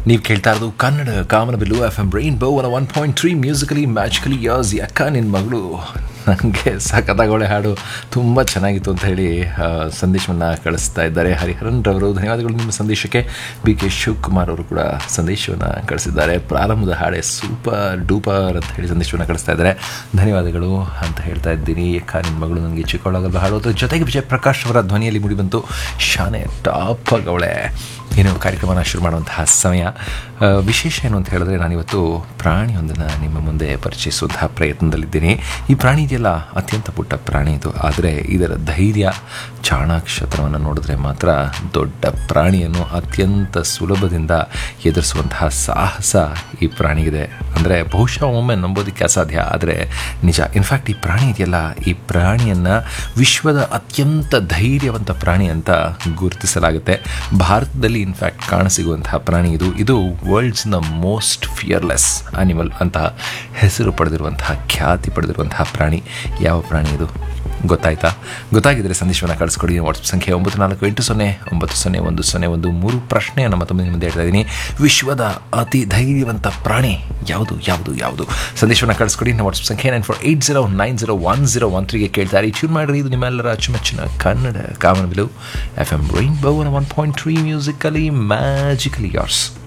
ನೀವು ಕೇಳ್ತಾ ಇರೋದು Kannada Kamanabillu F M rainbow one one point three musically magically ಯಾಸ್ ಅಕ್ಕ ನಿನ್ನ ಮಗಳು ನನಗೆ ಸಖತ್ತಾಗೋಳೆ ಹಾಡು ತುಂಬ ಚೆನ್ನಾಗಿತ್ತು ಅಂತ ಹೇಳಿ ಆ, ಸಂದೇಶವನ್ನು ಕಳಿಸ್ತಾ ಇದ್ದಾರೆ ಹರಿಹರನ್ ರವರು ಧನ್ಯವಾದಗಳು ನಿಮ್ಮ ಸಂದೇಶಕ್ಕೆ ಬಿ ಕೆ ಶಿವಕುಮಾರ್ ಅವರು ಕೂಡ ಸಂದೇಶವನ್ನು ಕಳಿಸಿದ್ದಾರೆ ಪ್ರಾರಂಭದ ಹಾಡೆ ಸೂಪರ್ ಡೂಪರ್ ಅಂತ ಹೇಳಿ ಸಂದೇಶವನ್ನು ಕಳಿಸ್ತಾ ಇದ್ದಾರೆ ಧನ್ಯವಾದಗಳು ಅಂತ ಹೇಳ್ತಾ ಇದ್ದೀನಿ ಅಕ್ಕ ನಿನ್ನ ಮಗಳು ನನಗೆ ಚಿಕ್ಕವಳಾಗಲ್ಲ ಹಾಡೋದ್ರ ಜೊತೆಗೆ ವಿಜಯ್ ಪ್ರಕಾಶ್ ಅವರ ಧ್ವನಿಯಲ್ಲಿ ಮೂಡಿಬಂತು ಶಾನೆ ಟಾಪ್ ಆಗವಳೆ ಏನು ಕಾರ್ಯಕ್ರಮನ ಶುರು ಮಾಡುವಂತಹ ಸಮಯ ಆ, ವಿಶೇಷ ಏನು ಅಂತ ಹೇಳಿದ್ರೆ ನಾನಿವತ್ತು ಪ್ರಾಣಿಯೊಂದನ್ನು ನಿಮ್ಮ ಮುಂದೆ ಪರಿಚಯಿಸುವಂತಹ ಪ್ರಯತ್ನದಲ್ಲಿದ್ದೀನಿ ಈ ಪ್ರಾಣಿ ಇದೆಯಲ್ಲ ಅತ್ಯಂತ ಪುಟ್ಟ ಪ್ರಾಣಿ ಇದು ಆದರೆ ಇದರ ಧೈರ್ಯ ಚಾಣಾಕ್ಷತನವನ್ನು ನೋಡಿದ್ರೆ ಮಾತ್ರ ದೊಡ್ಡ ಪ್ರಾಣಿಯನ್ನು ಅತ್ಯಂತ ಸುಲಭದಿಂದ ಎದುರಿಸುವಂತಹ ಸಾಹಸ ಈ ಪ್ರಾಣಿಗಿದೆ ಅಂದರೆ ಬಹುಶಃ ಒಮ್ಮೆ ನಂಬೋದಕ್ಕೆ ಅಸಾಧ್ಯ ಆದರೆ ನಿಜ ಇನ್ಫ್ಯಾಕ್ಟ್ ಈ ಪ್ರಾಣಿ ಇದೆಯಲ್ಲ ಈ ಪ್ರಾಣಿಯನ್ನು ವಿಶ್ವದ ಅತ್ಯಂತ ಧೈರ್ಯವಂತ ಪ್ರಾಣಿ ಅಂತ ಗುರುತಿಸಲಾಗುತ್ತೆ ಭಾರತದಲ್ಲಿ ಇನ್ಫ್ಯಾಕ್ಟ್ ಕಾಣಸಿಗುವಂತಹ ಪ್ರಾಣಿ ಇದು ಇದು ವರ್ಲ್ಡ್ಸ್ನ ಮೋಸ್ಟ್ ಫಿಯರ್ಲೆಸ್ ಆನಿಮಲ್ ಅಂತ ಹೆಸರು ಪಡೆದಿರುವಂತಹ ಖ್ಯಾತಿ ಪಡೆದಿರುವಂತಹ ಪ್ರಾಣಿ ಯಾವ ಪ್ರಾಣಿ ಇದು ಗೊತ್ತಾಯ್ತಾ ಗೊತ್ತಾಗಿದ್ದರೆ ಸಂದೇಶವನ್ನು ಕಳಿಸ್ಕೊಡಿ ವಾಟ್ಸಪ್ ಸಂಖ್ಯೆ ಒಂಬತ್ತು ನಾಲ್ಕು ಎಂಟು ಸೊನ್ನೆ ಒಂಬತ್ತು ಸೊನ್ನೆ ಒಂದು ಸೊನ್ನೆ ಒಂದು ಮೂರು ಪ್ರಶ್ನೆಯನ್ನು ಮತ್ತೊಮ್ಮೆ ನಿಮ್ಮ ಮುಂದೆ ಹೇಳ್ತಾ ಇದ್ದೀನಿ ವಿಶ್ವದ ಅತಿ ಧೈರ್ಯವಂತ ಪ್ರಾಣಿ ಯಾವುದು ಯಾವುದು ಯಾವುದು ಸಂದೇಶವನ್ನು ಕಳಿಸ್ಕೊಡಿ ನಮ್ಮ ವಾಟ್ಸಪ್ ಸಂಖ್ಯೆ nine four eight zero nine zero one zero one ತ್ರೀಗೆ ಕೇಳ್ತಾರೆ ಟ್ಯೂನ್ ಮಾಡಿರಿ ಇದು ನಿಮ್ಮೆಲ್ಲರ ಅಚ್ಚುಮೆಚ್ಚಿನ Kannada Kamanabillu F M rainbow one point three musically magically ಯಾರ್ಸ್